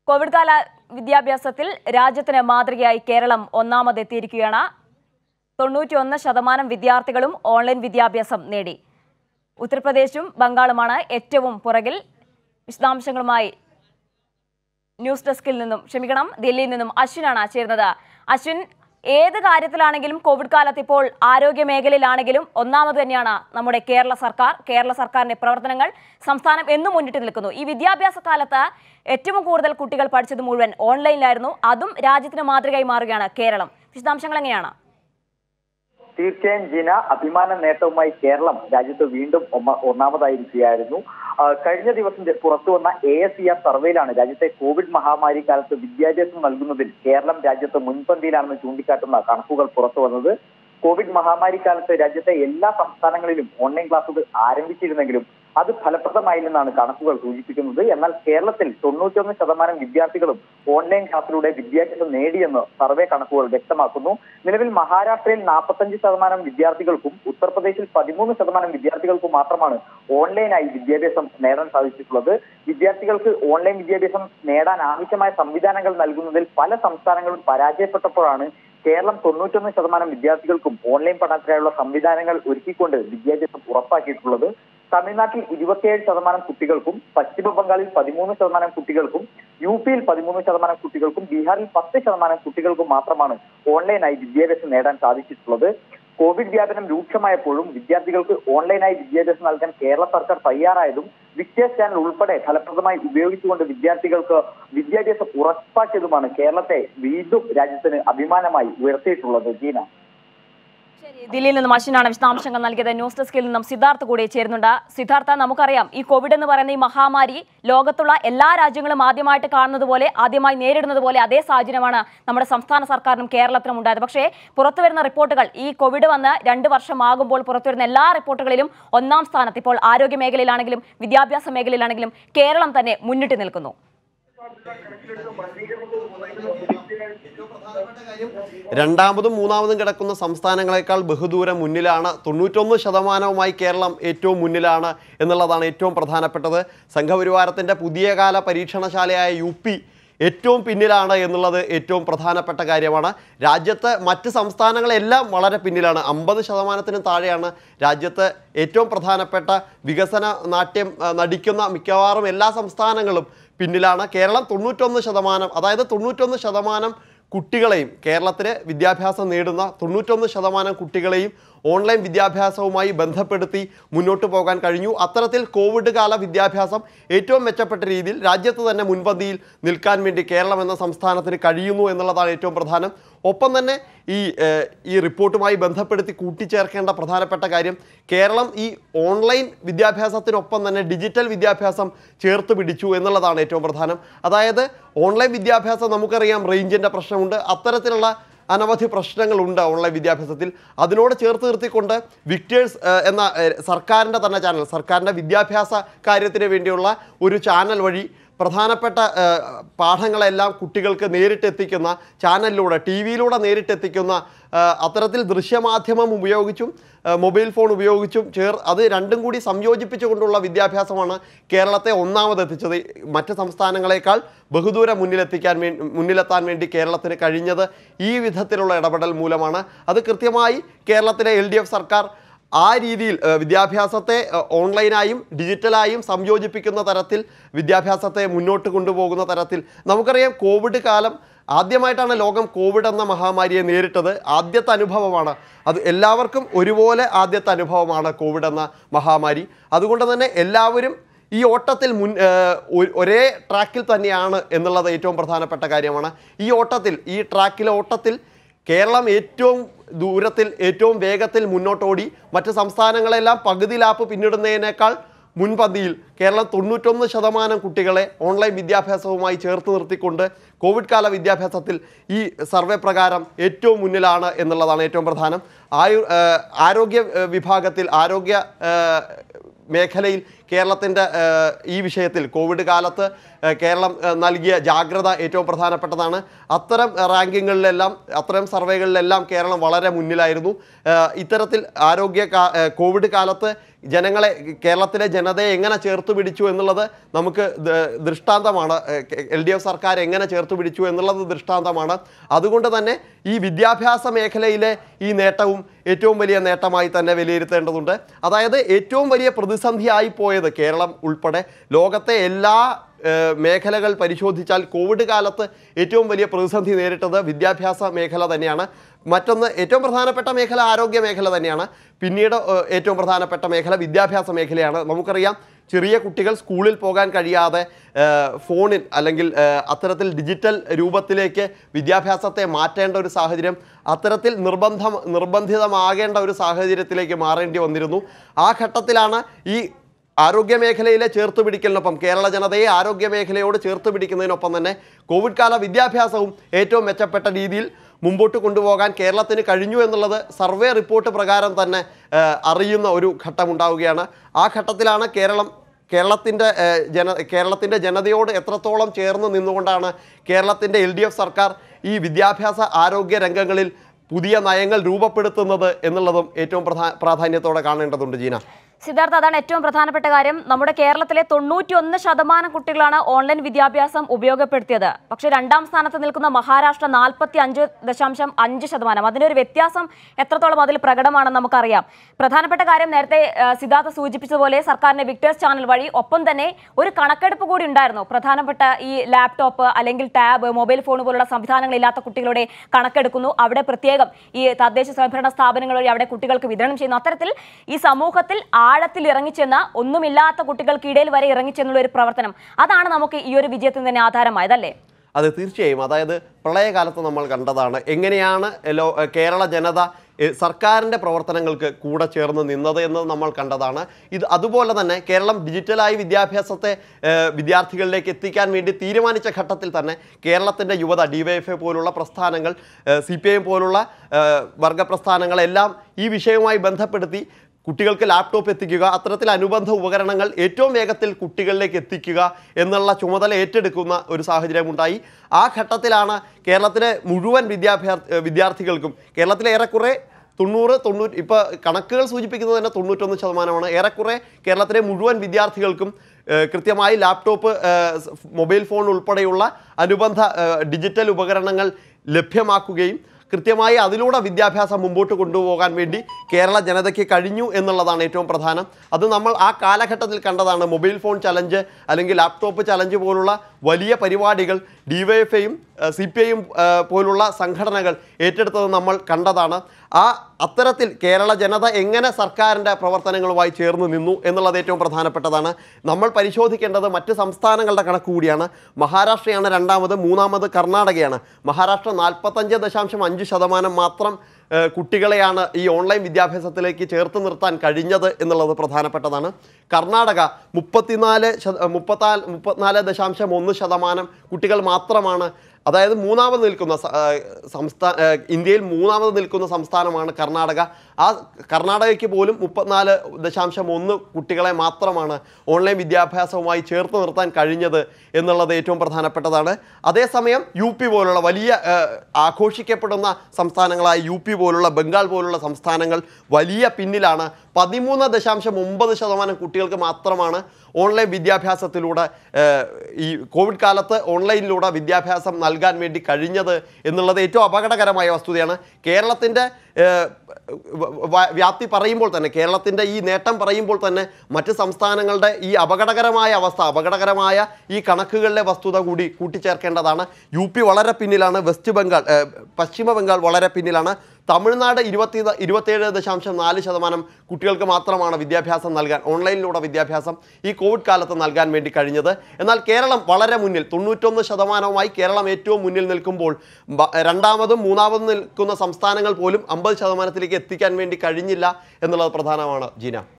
Covid കാല വിദ്യാഭ്യാസത്തിൽ രാജ്യത്തിന് മാതൃകയായി കേരളം ഒന്നാമതെത്തിയിരിക്കുകയാണ് തൊണ്ണൂറ്റിയൊന്ന് ശതമാനം വിദ്യാർത്ഥികളും ഓൺലൈൻ വിദ്യാഭ്യാസം നേടി ഉത്തർപ്രദേശും ബംഗാളുമാണ് ഏറ്റവും പുറകിൽ വിശദാംശങ്ങളുമായി ന്യൂസ് ഡെസ്കിൽ നിന്നും ക്ഷമിക്കണം ദില്ലിയിൽ നിന്നും അശ്വിനാണ് ചേരുന്നത് അശ്വിൻ ഏത് കാര്യത്തിലാണെങ്കിലും കോവിഡ് കാലത്ത് ഇപ്പോൾ ആരോഗ്യ മേഖലയിലാണെങ്കിലും ഒന്നാമത് തന്നെയാണ് നമ്മുടെ കേരള സർക്കാർ കേരള സർക്കാരിന്റെ പ്രവർത്തനങ്ങൾ സംസ്ഥാനം എന്നും മുന്നിട്ട് നിൽക്കുന്നു ഈ വിദ്യാഭ്യാസ കാലത്ത് ഏറ്റവും കൂടുതൽ കുട്ടികൾ പഠിച്ചത് മുഴുവൻ ഓൺലൈനിലായിരുന്നു അതും രാജ്യത്തിന് മാതൃകയായി മാറുകയാണ് കേരളം വിശദാംശങ്ങൾ എങ്ങനെയാണ് തീർച്ചയായും ജിന അഭിമാന നേട്ടവുമായി കേരളം രാജ്യത്ത് വീണ്ടും ഒമ്മ- ഒന്നാമതായിരിക്കുകയായിരുന്നു ആ, കഴിഞ്ഞ ദിവസം ജ- പുറത്തു വന്ന എ എസ് സി ആർ സർവേയിലാണ് രാജ്യത്തെ കോവിഡ് മഹാമാരി കാലത്ത് വിദ്യാഭ്യാസം നൽകുന്നതിൽ കേരളം രാജ്യത്ത് മുൻപന്തിയിലാണെന്ന് ചൂണ്ടിക്കാട്ടുന്ന കണക്കുകൾ പുറത്തു വന്നത് കോവിഡ് മഹാമാരി കാലത്ത് രാജ്യത്തെ എല്ലാ സംസ്ഥാനങ്ങളിലും ഓൺലൈൻ ക്ലാസുകൾ ആരംഭിച്ചിരുന്നെങ്കിലും അത് ഫലപ്രദമായില്ലെന്നാണ് കണക്കുകൾ സൂചിപ്പിക്കുന്നത് എന്നാൽ കേരളത്തിൽ തൊണ്ണൂറ്റൊന്ന് ശതമാനം വിദ്യാർത്ഥികളും ഓൺലൈൻ ക്ലാസ്സിലൂടെ വിദ്യാഭ്യാസം നേടിയെന്ന് സർവേ കണക്കുകൾ വ്യക്തമാക്കുന്നു നിലവിൽ മഹാരാഷ്ട്രയിൽ നാൽപ്പത്തഞ്ച് ശതമാനം വിദ്യാർത്ഥികൾക്കും ഉത്തർപ്രദേശിൽ പതിമൂന്ന് ശതമാനം വിദ്യാർത്ഥികൾക്കും മാത്രമാണ് ഓൺലൈനായി വിദ്യാഭ്യാസം നേടാൻ സാധിച്ചിട്ടുള്ളത് വിദ്യാർത്ഥികൾക്ക് ഓൺലൈൻ വിദ്യാഭ്യാസം നേടാൻ ആവശ്യമായ സംവിധാനങ്ങൾ നൽകുന്നതിൽ പല സംസ്ഥാനങ്ങളും പരാജയപ്പെട്ടപ്പോഴാണ് കേരളം തൊണ്ണൂറ്റൊന്ന് ശതമാനം വിദ്യാർത്ഥികൾക്കും ഓൺലൈൻ പഠനത്തിനായുള്ള സംവിധാനങ്ങൾ ഒരുക്കിക്കൊണ്ട് വിദ്യാഭ്യാസം ഉറപ്പാക്കിയിട്ടുള്ളത് തമിഴ്നാട്ടിൽ ഇരുപത്തിയേഴ് ശതമാനം കുട്ടികൾക്കും പശ്ചിമ ബംഗാളിൽ പതിമൂന്ന് ശതമാനം കുട്ടികൾക്കും യു പിയിൽ പതിമൂന്ന് ശതമാനം കുട്ടികൾക്കും ബീഹാറിൽ പത്ത് ശതമാനം കുട്ടികൾക്കും മാത്രമാണ് ഓൺലൈനായി വിദ്യാഭ്യാസം നേടാൻ സാധിച്ചിട്ടുള്ളത് കോവിഡ് വ്യാപനം രൂക്ഷമായപ്പോഴും വിദ്യാർത്ഥികൾക്ക് ഓൺലൈനായി വിദ്യാഭ്യാസം നൽകാൻ കേരള സർക്കാർ തയ്യാറായതും വിക്ടേഴ്സ് ചാനൽ ഉൾപ്പെടെ ഫലപ്രദമായി ഉപയോഗിച്ചുകൊണ്ട് വിദ്യാർത്ഥികൾക്ക് വിദ്യാഭ്യാസം ഉറപ്പാക്കിയതുമാണ് കേരളത്തെ വീണ്ടും രാജ്യത്തിന് അഭിമാനമായി ഉയർത്തിയിട്ടുള്ളത് ജീന ദില്ലിയിൽ നിന്നും അശ്വിനാണ് വിശദാംശങ്ങൾ നൽകിയത് ന്യൂസ് ഡെസ്കിൽ നിന്നും സിദ്ധാർത്ഥ് കൂടി ചേരുന്നുണ്ട് സിദ്ധാർത്ഥ നമുക്കറിയാം ഈ കോവിഡ് എന്ന് പറയുന്ന ഈ മഹാമാരി ലോകത്തുള്ള എല്ലാ രാജ്യങ്ങളും ആദ്യമായിട്ട് കാണുന്നത് പോലെ ആദ്യമായി നേരിടുന്നത് പോലെ അതേ സാഹചര്യമാണ് നമ്മുടെ സംസ്ഥാന സർക്കാരിനും കേരളത്തിനും ഉണ്ടായത് പക്ഷേ പുറത്തു വരുന്ന റിപ്പോർട്ടുകൾ ഈ കോവിഡ് വന്ന് രണ്ട് വർഷമാകുമ്പോൾ പുറത്തു വരുന്ന എല്ലാ റിപ്പോർട്ടുകളിലും ഒന്നാം സ്ഥാനത്ത് ഇപ്പോൾ ആരോഗ്യ മേഖലയിലാണെങ്കിലും വിദ്യാഭ്യാസ മേഖലയിലാണെങ്കിലും കേരളം തന്നെ മുന്നിട്ട് നിൽക്കുന്നു രണ്ടാമതും മൂന്നാമതും കിടക്കുന്ന സംസ്ഥാനങ്ങളെക്കാൾ ബഹുദൂരം മുന്നിലാണ് തൊണ്ണൂറ്റൊന്ന് ശതമാനവുമായി കേരളം ഏറ്റവും മുന്നിലാണ് എന്നുള്ളതാണ് ഏറ്റവും പ്രധാനപ്പെട്ടത് സംഘപരിവാരത്തിൻ്റെ പുതിയ കാല പരീക്ഷണശാലയായ യു പി ഏറ്റവും പിന്നിലാണ് എന്നുള്ളത് ഏറ്റവും പ്രധാനപ്പെട്ട കാര്യമാണ് രാജ്യത്ത് മറ്റ് സംസ്ഥാനങ്ങളെല്ലാം വളരെ പിന്നിലാണ് അമ്പത് ശതമാനത്തിനും താഴെയാണ് രാജ്യത്ത് ഏറ്റവും പ്രധാനപ്പെട്ട വികസന നാട്യം ആ, നടിക്കുന്ന മിക്കവാറും എല്ലാ സംസ്ഥാനങ്ങളും പിന്നിലാണ് കേരളം തൊണ്ണൂറ്റൊന്ന് ശതമാനം അതായത് തൊണ്ണൂറ്റൊന്ന് ശതമാനം കുട്ടികളെയും കേരളത്തിലെ വിദ്യാഭ്യാസം നേടുന്ന തൊണ്ണൂറ്റൊന്ന് ശതമാനം കുട്ടികളെയും ഓൺലൈൻ വിദ്യാഭ്യാസവുമായി ബന്ധപ്പെടുത്തി മുന്നോട്ട് പോകാൻ കഴിഞ്ഞു അത്തരത്തിൽ കോവിഡ് കാല വിദ്യാഭ്യാസം ഏറ്റവും മെച്ചപ്പെട്ട രീതിയിൽ രാജ്യത്ത് തന്നെ മുൻപന്തിയിൽ നിൽക്കാൻ വേണ്ടി കേരളം എന്ന സംസ്ഥാനത്തിന് കഴിയുന്നു എന്നുള്ളതാണ് ഏറ്റവും പ്രധാനം ഒപ്പം തന്നെ ഈ ഏഹ്, ഈ റിപ്പോർട്ടുമായി ബന്ധപ്പെടുത്തി കൂട്ടിച്ചേർക്കേണ്ട പ്രധാനപ്പെട്ട കാര്യം കേരളം ഈ ഓൺലൈൻ വിദ്യാഭ്യാസത്തിനൊപ്പം തന്നെ ഡിജിറ്റൽ വിദ്യാഭ്യാസം ചേർത്ത് പിടിച്ചു എന്നുള്ളതാണ് ഏറ്റവും പ്രധാനം അതായത് ഓൺലൈൻ വിദ്യാഭ്യാസം നമുക്കറിയാം റേഞ്ചിൻ്റെ പ്രശ്നമുണ്ട് അത്തരത്തിലുള്ള അനവധി പ്രശ്നങ്ങളുണ്ട് ഓൺലൈൻ വിദ്യാഭ്യാസത്തിൽ അതിനോട് ചേർത്ത് നിർത്തിക്കൊണ്ട് വിക്ടേഴ്സ് ഏഹ്, എന്ന ഏഹ്, സർക്കാരിൻ്റെ തന്നെ ചാനൽ സർക്കാരിൻ്റെ വിദ്യാഭ്യാസ കാര്യത്തിന് വേണ്ടിയുള്ള ഒരു ചാനൽ വഴി പ്രധാനപ്പെട്ട ഏഹ്, പാഠങ്ങളെല്ലാം കുട്ടികൾക്ക് നേരിട്ടെത്തിക്കുന്ന ചാനലിലൂടെ ടി വിയിലൂടെ നേരിട്ടെത്തിക്കുന്ന ഏഹ്, അത്തരത്തിൽ ദൃശ്യമാധ്യമം ഉപയോഗിച്ചും ഏഹ്, മൊബൈൽ ഫോൺ ഉപയോഗിച്ചും ചേർ അത് രണ്ടും കൂടി സംയോജിപ്പിച്ചുകൊണ്ടുള്ള വിദ്യാഭ്യാസമാണ് കേരളത്തെ ഒന്നാമതെത്തിച്ചത് മറ്റ് സംസ്ഥാനങ്ങളെക്കാൾ ബഹുദൂരം മുന്നിലെത്തിക്കാൻ വേണ്ടി മുന്നിലെത്താൻ വേണ്ടി കേരളത്തിന് കഴിഞ്ഞത് ഈ വിധത്തിലുള്ള ഇടപെടൽ മൂലമാണ് അത് കൃത്യമായി കേരളത്തിലെ എൽ സർക്കാർ ആ രീതിയിൽ ഏഹ്, വിദ്യാഭ്യാസത്തെ ഏഹ്, ഓൺലൈനായും ഡിജിറ്റലായും സംയോജിപ്പിക്കുന്ന തരത്തിൽ വിദ്യാഭ്യാസത്തെ മുന്നോട്ട് കൊണ്ടുപോകുന്ന തരത്തിൽ നമുക്കറിയാം കോവിഡ് കാലം ആദ്യമായിട്ടാണ് ലോകം കോവിഡ് എന്ന മഹാമാരിയെ നേരിട്ടത് ആദ്യത്തെ അനുഭവമാണ് അത് എല്ലാവർക്കും ഒരുപോലെ ആദ്യത്തെ അനുഭവമാണ് കോവിഡ് എന്ന മഹാമാരി അതുകൊണ്ട് തന്നെ എല്ലാവരും ഈ ഓട്ടത്തിൽ മുൻ ഏഹ്, ഒ- ഒരേ ട്രാക്കിൽ തന്നെയാണ് എന്നുള്ളത് ഏറ്റവും പ്രധാനപ്പെട്ട കാര്യമാണ് ഈ ഓട്ടത്തിൽ ഈ ട്രാക്കിലെ ഓട്ടത്തിൽ കേരളം ഏറ്റവും ദൂരത്തിൽ ഏറ്റവും വേഗത്തിൽ മുന്നോട്ടോടി മറ്റ് സംസ്ഥാനങ്ങളെല്ലാം പകുതി ലാപ്പ് പിന്നിടുന്നതിനേക്കാൾ മുൻപന്തിയിൽ കേരളം തൊണ്ണൂറ്റൊന്ന് ശതമാനം കുട്ടികളെ ഓൺലൈൻ വിദ്യാഭ്യാസവുമായി ചേർത്ത് നിർത്തിക്കൊണ്ട് കോവിഡ് കാല വിദ്യാഭ്യാസത്തിൽ ഈ സർവേ പ്രകാരം ഏറ്റവും മുന്നിലാണ് എന്നുള്ളതാണ് ഏറ്റവും പ്രധാനം ആയു ഏഹ് ആരോഗ്യ ഏഹ് വിഭാഗത്തിൽ ആരോഗ്യ ഏഹ് മേഖലയിൽ കേരളത്തിൻ്റെ ഏഹ്, ഈ വിഷയത്തിൽ കോവിഡ് കാലത്ത് ഏഹ്, കേരളം ഏഹ്, നൽകിയ ജാഗ്രത ഏറ്റവും പ്രധാനപ്പെട്ടതാണ് അത്തരം റാങ്കിങ്ങുകളിലെല്ലാം അത്തരം സർവേകളിലെല്ലാം കേരളം വളരെ മുന്നിലായിരുന്നു ഏഹ്, ഇത്തരത്തിൽ ആരോഗ്യ കാ- ഏഹ്, കോവിഡ് കാലത്ത് ജനങ്ങളെ കേരളത്തിലെ ജനതയെ എങ്ങനെ ചേർത്ത് പിടിച്ചു എന്നുള്ളത് നമുക്ക് ദ- ദൃഷ്ടാന്തമാണ് എൽ ഡി എഫ് സർക്കാർ എങ്ങനെ ചേർത്ത് പിടിച്ചു എന്നുള്ളത് ദൃഷ്ടാന്തമാണ് അതുകൊണ്ട് തന്നെ ഈ വിദ്യാഭ്യാസ മേഖലയിലെ ഈ നേട്ടവും ഏറ്റവും വലിയ നേട്ടമായി തന്നെ വിലയിരുത്തേണ്ടതുണ്ട് അതായത് ഏറ്റവും വലിയ പ്രതിസന്ധിയായി പോയത് കേരളം ഉൾപ്പെടെ ലോകത്തെ എല്ലാ ഏഹ്, മേഖലകൾ പരിശോധിച്ചാൽ കോവിഡ് കാലത്ത് ഏറ്റവും വലിയ പ്രതിസന്ധി നേരിട്ടത് വിദ്യാഭ്യാസ മേഖല തന്നെയാണ് മറ്റൊന്ന് ഏറ്റവും പ്രധാനപ്പെട്ട മേഖല ആരോഗ്യ മേഖല തന്നെയാണ് പിന്നീട് ഏഹ്, ഏറ്റവും പ്രധാനപ്പെട്ട മേഖല വിദ്യാഭ്യാസ മേഖലയാണ് നമുക്കറിയാം ചെറിയ കുട്ടികൾ സ്കൂളിൽ പോകാൻ കഴിയാതെ ഏഹ്, ഫോണിൽ അല്ലെങ്കിൽ ഏഹ്, അത്തരത്തിൽ ഡിജിറ്റൽ രൂപത്തിലേക്ക് വിദ്യാഭ്യാസത്തെ മാറ്റേണ്ട ഒരു സാഹചര്യം അത്തരത്തിൽ നിർബന്ധം നിർബന്ധിതമാകേണ്ട ഒരു സാഹചര്യത്തിലേക്ക് മാറേണ്ടി വന്നിരുന്നു ആ ഘട്ടത്തിലാണ് ഈ ആരോഗ്യ മേഖലയിലെ ചേർത്ത് പിടിക്കലിനൊപ്പം കേരള ജനതയെ ആരോഗ്യ മേഖലയോട് ചേർത്ത് പിടിക്കുന്നതിനൊപ്പം തന്നെ കോവിഡ് കാല വിദ്യാഭ്യാസവും ഏറ്റവും മെച്ചപ്പെട്ട രീതിയിൽ മുമ്പോട്ട് കൊണ്ടുപോകാൻ കേരളത്തിന് കഴിഞ്ഞു എന്നുള്ളത് സർവേ റിപ്പോർട്ട് പ്രകാരം തന്നെ ഏഹ്, അറിയുന്ന ഒരു ഘട്ടമുണ്ടാവുകയാണ് ആ ഘട്ടത്തിലാണ് കേരളം കേരളത്തിൻ്റെ ഏഹ്, ജന കേരളത്തിൻ്റെ ജനതയോട് എത്രത്തോളം ചേർന്ന് നിന്നുകൊണ്ടാണ് കേരളത്തിൻ്റെ എൽ ഡി എഫ് സർക്കാർ ഈ വിദ്യാഭ്യാസ ആരോഗ്യ രംഗങ്ങളിൽ പുതിയ നയങ്ങൾ രൂപപ്പെടുത്തുന്നത് എന്നുള്ളതും ഏറ്റവും പ്രധാ പ്രാധാന്യത്തോടെ കാണേണ്ടതുണ്ട് ജീന സിദ്ധാർത്ഥ അതാണ് ഏറ്റവും പ്രധാനപ്പെട്ട കാര്യം നമ്മുടെ കേരളത്തിലെ തൊണ്ണൂറ്റി ഒന്ന് ശതമാനം കുട്ടികളാണ് ഓൺലൈൻ വിദ്യാഭ്യാസം ഉപയോഗപ്പെടുത്തിയത് പക്ഷേ രണ്ടാം സ്ഥാനത്ത് നിൽക്കുന്ന മഹാരാഷ്ട്ര നാൽപ്പത്തി അഞ്ച് ദശാംശം അഞ്ച് ശതമാനം അതിൻ്റെ ഒരു വ്യത്യാസം എത്രത്തോളം അതിൽ പ്രകടമാണെന്ന് നമുക്കറിയാം പ്രധാനപ്പെട്ട കാര്യം നേരത്തെ ആ, സിദ്ധാർത്ഥ സൂചിപ്പിച്ചതുപോലെ സർക്കാരിന്റെ വിക്ടേഴ്സ് ചാനൽ വഴി ഒപ്പം തന്നെ ഒരു കണക്കെടുപ്പ് കൂടി ഉണ്ടായിരുന്നു പ്രധാനപ്പെട്ട ഈ ലാപ്ടോപ്പ് അല്ലെങ്കിൽ ടാബ് മൊബൈൽ ഫോൺ പോലുള്ള സംവിധാനങ്ങളില്ലാത്ത കുട്ടികളുടെ കണക്കെടുക്കുന്നു അവിടെ പ്രത്യേകം ഈ തദ്ദേശ സ്വയംഭരണ സ്ഥാപനങ്ങൾ വഴി അവിടെ കുട്ടികൾക്ക് വിതരണം ചെയ്യുന്നു അത്തരത്തിൽ ഈ സമൂഹത്തിൽ ആഴത്തിൽ ഇറങ്ങിച്ചെന്ന് ഒന്നുമില്ലാത്ത കുട്ടികൾക്കിടയിൽ വരെ ഇറങ്ങിച്ചെന്നുള്ള ഒരു പ്രവർത്തനം അതാണ് നമുക്ക് ഈ ഒരു വിജയത്തിന് തന്നെ ആധാരമായതല്ലേ അത് തീർച്ചയായും അതായത് പ്രളയകാലത്ത് നമ്മൾ കണ്ടതാണ് എങ്ങനെയാണ് ലോ കേരള ജനത എ, സർക്കാരിൻ്റെ പ്രവർത്തനങ്ങൾക്ക് കൂടെ ചേർന്ന് നിന്നത് എന്ന് നമ്മൾ കണ്ടതാണ് ഇത് അതുപോലെ തന്നെ കേരളം ഡിജിറ്റലായി വിദ്യാഭ്യാസത്തെ ഏ, വിദ്യാർത്ഥികളിലേക്ക് എത്തിക്കാൻ വേണ്ടി തീരുമാനിച്ച ഘട്ടത്തിൽ തന്നെ കേരളത്തിൻ്റെ യുവത ഡിവൈഎഫ്ഐ പോലുള്ള പ്രസ്ഥാനങ്ങൾ സി പി ഐ പോലുള്ള ഏ, വർഗ പ്രസ്ഥാനങ്ങളെല്ലാം ഈ വിഷയവുമായി ബന്ധപ്പെടുത്തി കുട്ടികൾക്ക് ലാപ്ടോപ്പ് എത്തിക്കുക അത്തരത്തിൽ അനുബന്ധ ഉപകരണങ്ങൾ ഏറ്റവും വേഗത്തിൽ കുട്ടികളിലേക്ക് എത്തിക്കുക എന്നുള്ള ചുമതല ഏറ്റെടുക്കുന്ന ഒരു സാഹചര്യമുണ്ടായി ആ ഘട്ടത്തിലാണ് കേരളത്തിലെ മുഴുവൻ വിദ്യാഭ്യാ വിദ്യാർത്ഥികൾക്കും കേരളത്തിലെ ഏറെക്കുറെ തൊണ്ണൂറ് തൊണ്ണൂറ്റി ഇപ്പോൾ കണക്കുകൾ സൂചിപ്പിക്കുന്നത് തന്നെ തൊണ്ണൂറ്റൊന്ന് ശതമാനമാണ് ഏറെക്കുറെ കേരളത്തിലെ മുഴുവൻ വിദ്യാർത്ഥികൾക്കും ഏഹ്, കൃത്യമായി ലാപ്ടോപ്പ് ഏഹ്, സ് മൊബൈൽ ഫോൺ ഉൾപ്പെടെയുള്ള അനുബന്ധ ഏഹ്, ഡിജിറ്റൽ ഉപകരണങ്ങൾ ലഭ്യമാക്കുകയും കൃത്യമായി അതിലൂടെ വിദ്യാഭ്യാസം മുമ്പോട്ട് കൊണ്ടുപോകാൻ വേണ്ടി കേരള ജനതയ്ക്ക് കഴിഞ്ഞു എന്നുള്ളതാണ് ഏറ്റവും പ്രധാനം അത് നമ്മൾ ആ കാലഘട്ടത്തിൽ കണ്ടതാണ് മൊബൈൽ ഫോൺ ചലഞ്ച് അല്ലെങ്കിൽ ലാപ്ടോപ്പ് ചലഞ്ച് പോലുള്ള വലിയ പരിപാടികൾ ഡിവൈഎഫ്ഐയും സി പി ഐയും പോലുള്ള സംഘടനകൾ ഏറ്റെടുത്തത് നമ്മൾ കണ്ടതാണ് ആ അത്തരത്തിൽ കേരള ജനത എങ്ങനെ സർക്കാരിൻ്റെ പ്രവർത്തനങ്ങളുമായി ചേർന്ന് നിന്നു എന്നുള്ളത് ഏറ്റവും പ്രധാനപ്പെട്ടതാണ് നമ്മൾ പരിശോധിക്കേണ്ടത് മറ്റ് സംസ്ഥാനങ്ങളുടെ കണക്ക് കൂടിയാണ് മഹാരാഷ്ട്രയാണ് രണ്ടാമത് മൂന്നാമത് കർണാടകയാണ് മഹാരാഷ്ട്ര നാൽപ്പത്തഞ്ച് ദശാംശം അഞ്ച് ശതമാനം മാത്രം ഏഹ്, കുട്ടികളെയാണ് ഈ ഓൺലൈൻ വിദ്യാഭ്യാസത്തിലേക്ക് ചേർത്ത് നിർത്താൻ കഴിഞ്ഞത് എന്നുള്ളത് പ്രധാനപ്പെട്ടതാണ് കർണാടക മുപ്പത്തിനാല് ശത മുപ്പത്താല് മുപ്പത്തിനാല് ദശാംശം ഒന്ന് ശതമാനം കുട്ടികൾ മാത്രമാണ് അതായത് മൂന്നാമത് നിൽക്കുന്ന സംസ്ഥാന ഇന്ത്യയിൽ മൂന്നാമത് നിൽക്കുന്ന സംസ്ഥാനമാണ് കർണാടക ആ കർണാടകയ്ക്ക് പോലും മുപ്പത്തിനാല് ദശാംശം ഒന്ന് കുട്ടികളെ മാത്രമാണ് ഓൺലൈൻ വിദ്യാഭ്യാസവുമായി ചേർത്ത് നിർത്താൻ കഴിഞ്ഞത് എന്നുള്ളത് ഏറ്റവും പ്രധാനപ്പെട്ടതാണ് അതേസമയം യു പി പോലുള്ള വലിയ ഏഹ്, ആഘോഷിക്കപ്പെടുന്ന സംസ്ഥാനങ്ങളായ യു പി പോലുള്ള ബംഗാൾ പോലുള്ള സംസ്ഥാനങ്ങൾ വലിയ പിന്നിലാണ് പതിമൂന്ന് ദശാംശം ഒമ്പത് ശതമാനം കുട്ടികൾക്ക് മാത്രമാണ് ഓൺലൈൻ വിദ്യാഭ്യാസത്തിലൂടെ ഏഹ്, ഈ കോവിഡ് കാലത്ത് ഓൺലൈനിലൂടെ വിദ്യാഭ്യാസം നൽകാൻ വേണ്ടി കഴിഞ്ഞത് എന്നുള്ളത് ഏറ്റവും അപകടകരമായ വസ്തുതയാണ് കേരളത്തിൻ്റെ ഏഹ്, വ- വ- വ്യാപ്തി പറയുമ്പോൾ തന്നെ കേരളത്തിൻ്റെ ഈ നേട്ടം പറയുമ്പോൾ തന്നെ മറ്റ് സംസ്ഥാനങ്ങളുടെ ഈ അപകടകരമായ അവസ്ഥ അപകടകരമായ ഈ കണക്കുകളിലെ വസ്തുത കൂടി കൂട്ടിച്ചേർക്കേണ്ടതാണ് യു പി വളരെ പിന്നിലാണ് വെസ്റ്റ് ബംഗാൾ ഏഹ്, പശ്ചിമ ബംഗാൾ വളരെ പിന്നിലാണ് തമിഴ്നാട് ഇരുപത്തി ഇരുപത്തേഴ് ദശാംശം നാല് ശതമാനം കുട്ടികൾക്ക് മാത്രമാണ് വിദ്യാഭ്യാസം നൽകാൻ ഓൺലൈനിലൂടെ വിദ്യാഭ്യാസം ഈ കോവിഡ് കാലത്ത് നൽകാൻ വേണ്ടി കഴിഞ്ഞത് എന്നാൽ കേരളം വളരെ മുന്നിൽ തൊണ്ണൂറ്റൊന്ന് ശതമാനവുമായി കേരളം ഏറ്റവും മുന്നിൽ നിൽക്കുമ്പോൾ ബ- രണ്ടാമതും മൂന്നാമതും നിൽക്കുന്ന സംസ്ഥാനങ്ങൾ പോലും അമ്പത് ശതമാനത്തിലേക്ക് എത്തിക്കാൻ വേണ്ടി കഴിഞ്ഞില്ല എന്നുള്ളത് പ്രധാനമാണ് ജീന